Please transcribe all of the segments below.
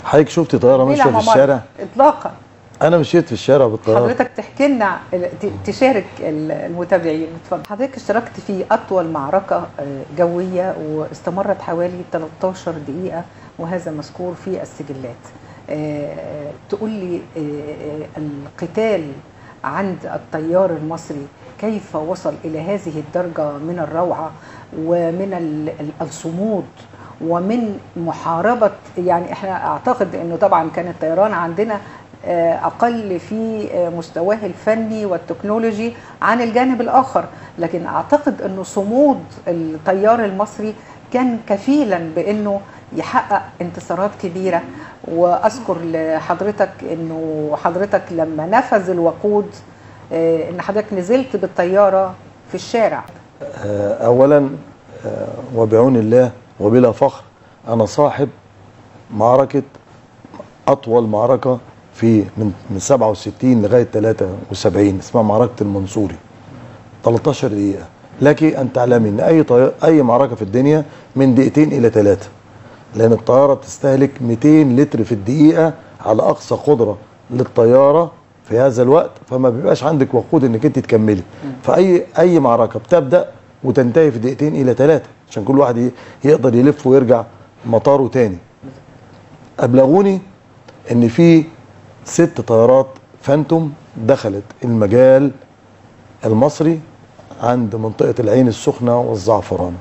حضرتك شفت طياره ماشيه بلا في ممر. الشارع اطلاقا انا مشيت في الشارع بالطياره حضرتك تحكي لنا ال- ت- تشارك ال- المتابعين اتفضل حضرتك اشتركت في اطول معركه آه، جويه واستمرت حوالي 13 دقيقه وهذا مذكور في السجلات آه، تقول لي آه، آه، القتال عند الطيار المصري كيف وصل الى هذه الدرجه من الروعه ومن ال- ال- الصمود ومن محاربه يعني احنا اعتقد انه طبعا كان الطيران عندنا آه، اقل في آه، مستواه الفني والتكنولوجي عن الجانب الاخر لكن اعتقد انه صمود الطيار المصري كان كفيلا بانه يحقق انتصارات كبيره واذكر لحضرتك انه حضرتك لما نفذ الوقود آه، ان حضرتك نزلت بالطياره في الشارع آه، اولا آه، وبعون الله وبلا فخر انا صاحب معركه اطول معركه في من من 67 لغايه 73 اسمها معركه المنصوري 13 دقيقه لك ان تعلمي ان اي طي... اي معركه في الدنيا من دقيقتين الى ثلاثه لان الطياره بتستهلك 200 لتر في الدقيقه على اقصى قدره للطياره في هذا الوقت فما بيبقاش عندك وقود انك انت تكملي فاي اي معركه بتبدا وتنتهي في دقيقتين الى ثلاثه عشان كل واحد ي- يقدر يلف ويرجع مطاره تاني ابلغوني ان في ست طيارات فانتوم دخلت المجال المصري عند منطقه العين السخنه والزعفرانه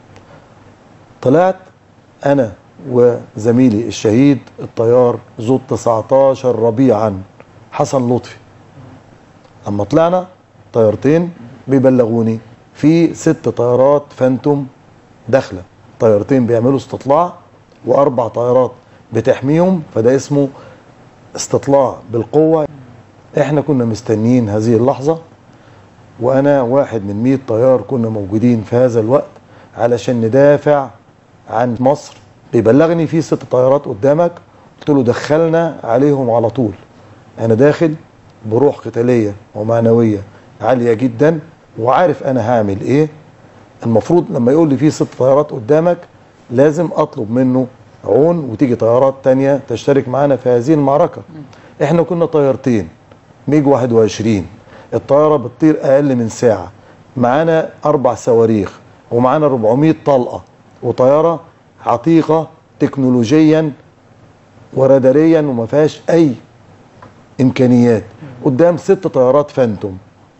طلعت انا وزميلي الشهيد الطيار ذو 19 ربيعا حسن لطفي اما طلعنا طيارتين بيبلغوني في ست طيارات فانتوم داخله طيارتين بيعملوا استطلاع واربع طيارات بتحميهم فده اسمه استطلاع بالقوه احنا كنا مستنيين هذه اللحظه وانا واحد من 100 طيار كنا موجودين في هذا الوقت علشان ندافع عن مصر بيبلغني في ست طيارات قدامك قلت له دخلنا عليهم على طول انا داخل بروح قتاليه ومعنويه عاليه جدا وعارف انا هعمل ايه المفروض لما يقول لي في ست طيارات قدامك لازم اطلب منه عون وتيجي طيارات تانية تشترك معانا في هذه المعركة احنا كنا طيارتين ميج 21 الطيارة بتطير اقل من ساعة معانا اربع صواريخ ومعانا 400 طلقة وطيارة عتيقة تكنولوجيا وراداريا وما فيهاش اي امكانيات قدام ست طيارات فانتوم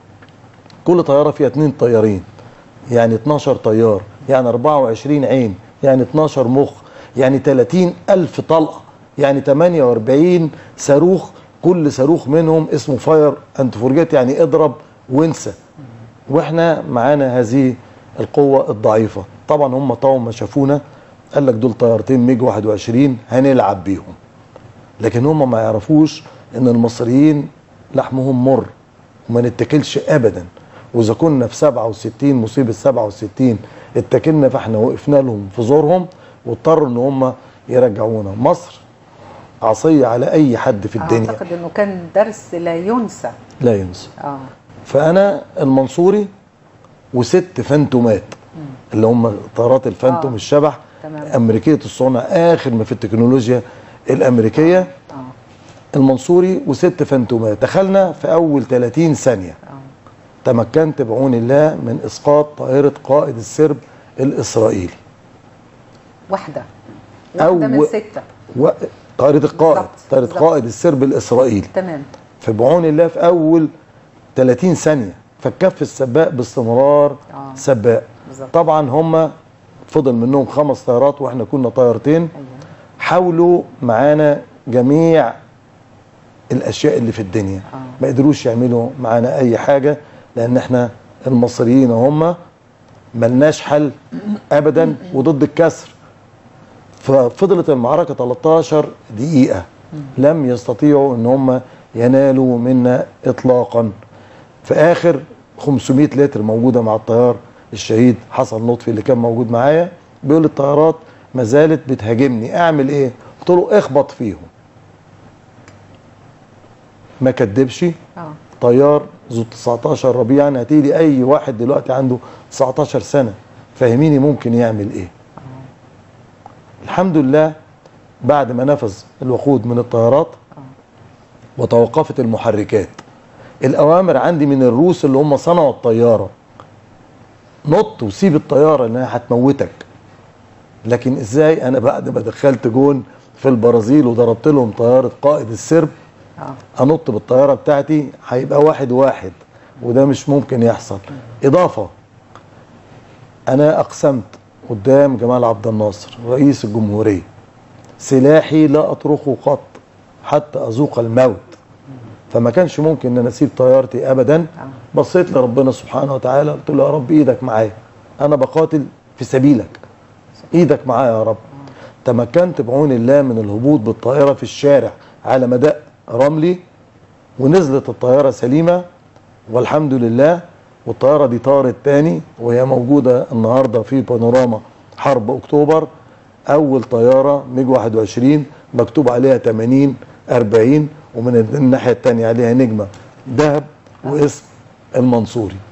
كل طيارة فيها اتنين طيارين يعني 12 طيار يعني 24 عين يعني 12 مخ يعني 30 ألف طلقة يعني 48 صاروخ كل صاروخ منهم اسمه فاير انت فورجيت يعني اضرب وانسى واحنا معانا هذه القوة الضعيفة طبعا هم طبعا ما شافونا قال لك دول طيارتين ميج 21 هنلعب بيهم لكن هم ما يعرفوش ان المصريين لحمهم مر وما نتكلش ابدا واذا كنا في 67 مصيبه 67 اتكلنا فاحنا وقفنا لهم في زورهم واضطروا ان هم يرجعونا مصر عصيه على اي حد في الدنيا اعتقد انه كان درس لا ينسى لا ينسى اه فانا المنصوري وست فانتومات اللي هم طيارات الفانتوم آه. الشبح تمام. امريكيه الصنع اخر ما في التكنولوجيا الامريكيه اه المنصوري وست فانتومات دخلنا في اول 30 ثانيه اه تمكنت بعون الله من اسقاط طائره قائد السرب الاسرائيلي واحده واحده من أو- سته و... طائره القائد بالظبط، طائره بالظبط. قائد السرب الاسرائيلي تمام فبعون الله في اول 30 ثانيه فالكف السباق باستمرار آه. سباق بالظبط. طبعا هم فضل منهم خمس طيارات واحنا كنا طيارتين ايوه حاولوا معانا جميع الاشياء اللي في الدنيا آه. ما قدروش يعملوا معانا اي حاجه لان احنا المصريين هم ملناش حل ابدا وضد الكسر ففضلت المعركه 13 دقيقه لم يستطيعوا ان هم ينالوا منا اطلاقا في اخر 500 لتر موجوده مع الطيار الشهيد حسن لطفي اللي كان موجود معايا بيقول الطيارات ما زالت بتهاجمني اعمل ايه قلت له اخبط فيهم ما كدبش اه طيار ذو 19 ربيعا هاتي لي اي واحد دلوقتي عنده 19 سنه فهميني ممكن يعمل ايه الحمد لله بعد ما نفذ الوقود من الطيارات وتوقفت المحركات الاوامر عندي من الروس اللي هم صنعوا الطياره نط وسيب الطياره انها هتموتك لكن ازاي انا بعد ما دخلت جون في البرازيل وضربت لهم طياره قائد السرب اه انط بالطياره بتاعتي هيبقى واحد واحد وده مش ممكن يحصل اضافه انا اقسمت قدام جمال عبد الناصر رئيس الجمهوريه سلاحي لا اطرقه قط حتى اذوق الموت فما كانش ممكن ان انا اسيب طيارتي ابدا بصيت لربنا سبحانه وتعالى قلت له يا رب ايدك معايا انا بقاتل في سبيلك ايدك معايا يا رب تمكنت بعون الله من الهبوط بالطائره في الشارع على مدى رملي ونزلت الطياره سليمه والحمد لله والطياره دي طارت تاني وهي موجوده النهارده في بانوراما حرب اكتوبر اول طياره ميج 21 مكتوب عليها 80 40 ومن الناحيه الثانيه عليها نجمه ذهب واسم المنصوري